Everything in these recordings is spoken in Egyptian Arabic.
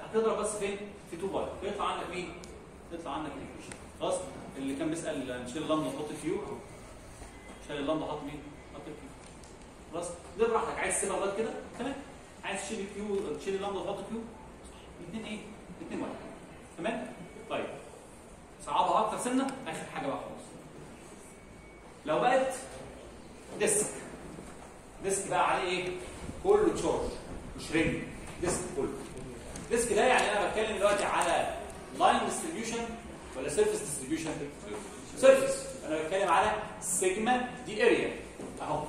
هتضرب بس فين في 2 باي فيطلع عندك مين يطلع عندك الايكويشن خلاص اللي كان بيسال نشيل اللمبه نحط كيو شال اللمبه حط مين حط كيو خلاص ده براحتك عايز تسيبها لغايه كده تمام عايز تشيل الكيو تشيل اللمبه وتحط كيو الاثنين ايه الاثنين واحد تمام طيب صعبها اكتر سنه اخر حاجه بقى خلاص لو بقت ديسك ديسك بقى عليه ايه كله تشارج مش رينج ديسك كله ديسك ده يعني انا بتكلم دلوقتي على لاين ديستريبيوشن ولا سيرفيس ديستريبيوشن سيرفيس انا بتكلم على سيجما دي اريا اهو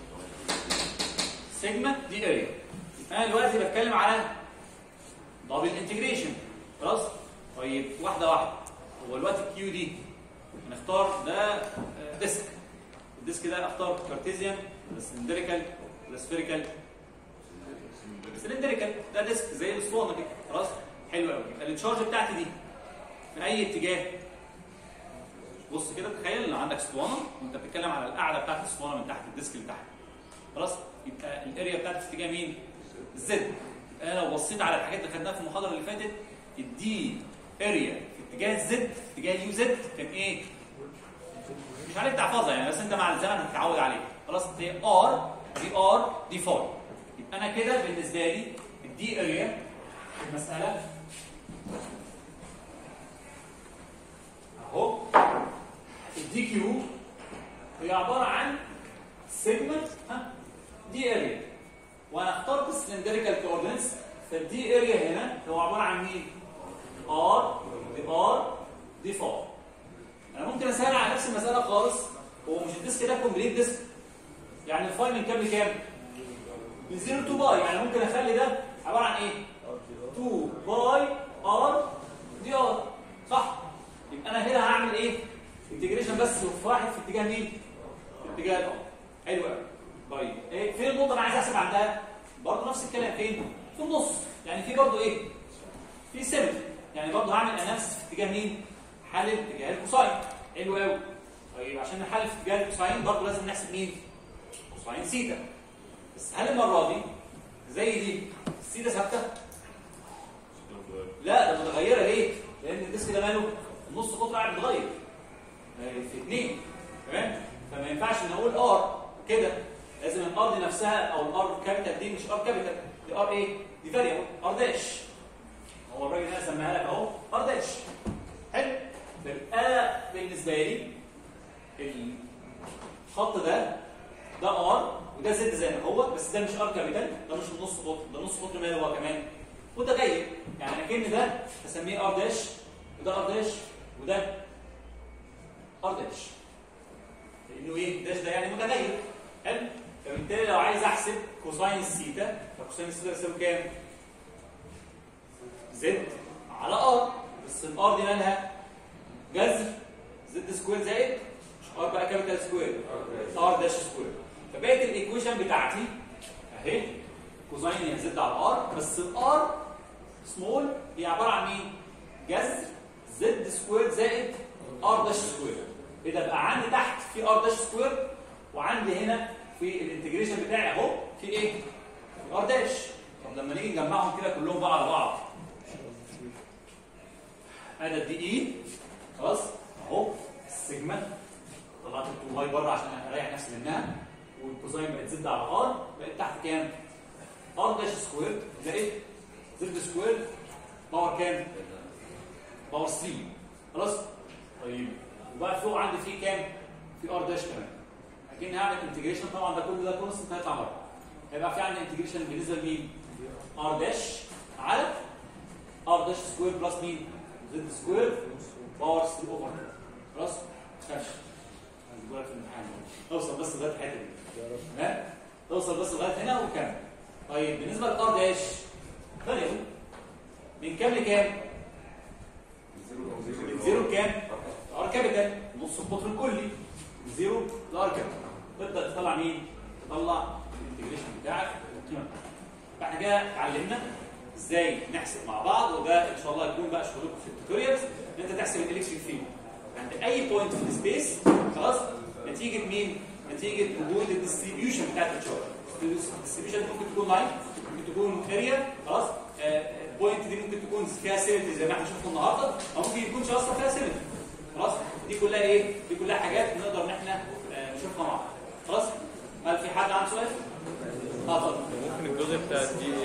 سيجما دي اريا انا دلوقتي بتكلم على دبل انتجريشن خلاص طيب واحده واحده هو دلوقتي الكيو دي هنختار ده آه، ديسك الديسك ده اختار كارتيزيان ولا سلندريكال ولا سفيريكال سلندريكال ده ديسك زي الاسطوانه كده خلاص حلو قوي يبقى التشارج بتاعتي دي في اي اتجاه بص كده تخيل ان عندك اسطوانه وانت بتتكلم على القاعده بتاعت الاسطوانه من تحت الديسك اللي تحت خلاص يبقى الاريا بتاعتي في اتجاه مين؟ الزد يبقى انا لو بصيت على الحاجات اللي خدناها في المحاضره اللي فاتت الدي اريا في اتجاه الزد في اتجاه اليو زد كان ايه؟ مش عليك تحفظها يعني بس انت مع الزمن هتتعود عليها خلاص دي ار دي ار دي فاي يبقى انا كده بالنسبه لي الدي اريا في المساله اهو الدي كيو هي عباره عن سيجما ها دي اريا وانا اخترت السلندريكال كوردينتس فالدي اريا هنا هو عباره عن مين؟ ار دي ار دي فاي انا ممكن اسهل على نفس المساله خالص هو مش الديسك ده كومبليت ديسك يعني الفاي من كام لكام؟ من 0 تو باي يعني ممكن اخلي ده عباره عن ايه؟ 2 باي ار دي ار صح؟ يبقى انا هنا هعمل ايه؟ انتجريشن بس في واحد في اتجاه مين؟ في اتجاه الار حلو قوي طيب ايه فين النقطه اللي عايز احسب عندها؟ برضه نفس الكلام فين؟ في النص يعني في برضه ايه؟ في سيمتري يعني برضه هعمل اناليسيس في اتجاه مين؟ حل اتجاه الكوساين حلو قوي طيب عشان نحل في اتجاه الكوساين برضه لازم نحسب مين؟ كوساين سيتا بس هل المره دي زي دي السيتا ثابته؟ لا ده متغيره ليه؟ لان الديسك ده ماله النص قطر قاعد بيتغير آه، في اثنين تمام؟ فما ينفعش ان اقول ار كده لازم الار دي نفسها او الار كابيتال دي مش ار كابيتال دي ار ايه؟ دي فاريبل ار داش هو الراجل هنا سماها لك اهو ار داش حلو يبقى انا بالنسبه لي الخط ده ده ار وده زد زي ما هو بس ده مش ار كابيتال ده مش نص قطر ده نص قطر ماله هو كمان متغير يعني اكن ده هسميه ار داش وده ار داش وده ار داش لانه ايه داش ده يعني متغير حلو فبالتالي لو عايز احسب كوساين سيتا فكوساين سيتا يساوي كام؟ زد على ار بس الار دي مالها جذر زد سكوير زائد مش ار بقى كابيتال سكوير ار داش سكوير فبقت الايكويشن بتاعتي اهي كوزين هي زد على ار بس الار سمول هي عباره عن مين؟ جذر زد سكوير زائد ار داش سكوير اذا بقى عندي تحت في ار داش سكوير وعندي هنا في الانتجريشن بتاعي اهو في ايه؟ في ار داش طب لما نيجي نجمعهم كده كلهم بقى على بعض ادي الدي اي خلاص اهو السيجما طلعت التو باي بره عشان اريح نفسي منها والكوزاين بقت زد على ار بقت تحت كام؟ ار داش سكوير زائد زد سكوير باور كام؟ باور 3 خلاص؟ طيب وبقى فوق عندي فيه كام؟ في ار داش كمان اكن هعمل انتجريشن طبعا ده كل ده كونستنت هيطلع بره هيبقى في عندي انتجريشن بالنسبه لمين؟ ار داش على ار داش سكوير بلس مين؟ زد سكوير باور 3 اوفر خلاص؟ خش هنجيبها في الامتحان اوصل بس لغايه الحته دي تمام؟ توصل بس لغايه هنا وكمل طيب بالنسبه للار داش فاريبل من كام لكام؟ من زيرو لكام؟ ار كابيتال نص القطر الكلي من زيرو لار كابيتال تبدا تطلع مين؟ تطلع الانتجريشن بتاعك والقيمه بتاعتك فاحنا كده اتعلمنا ازاي نحسب مع بعض وده ان شاء الله يكون بقى شغلكم في التوتوريالز ان انت تحسب الالكتريك فيلد عند اي بوينت في السبيس خلاص نتيجه مين؟ نتيجه وجود الديستريبيوشن بتاعت الشارج الديستريبيوشن ممكن تكون لاين ممكن تكون اريا خلاص البوينت دي ممكن تكون تكون فيها سيمتري زي ما احنا شفنا النهارده او ممكن يكونش اصلا فيها سيمتري خلاص دي كلها ايه دي كلها حاجات نقدر ان احنا آه، نشوفها مع بعض خلاص هل في حد عنده سؤال اه طبعا ممكن الجزء بتاع الدي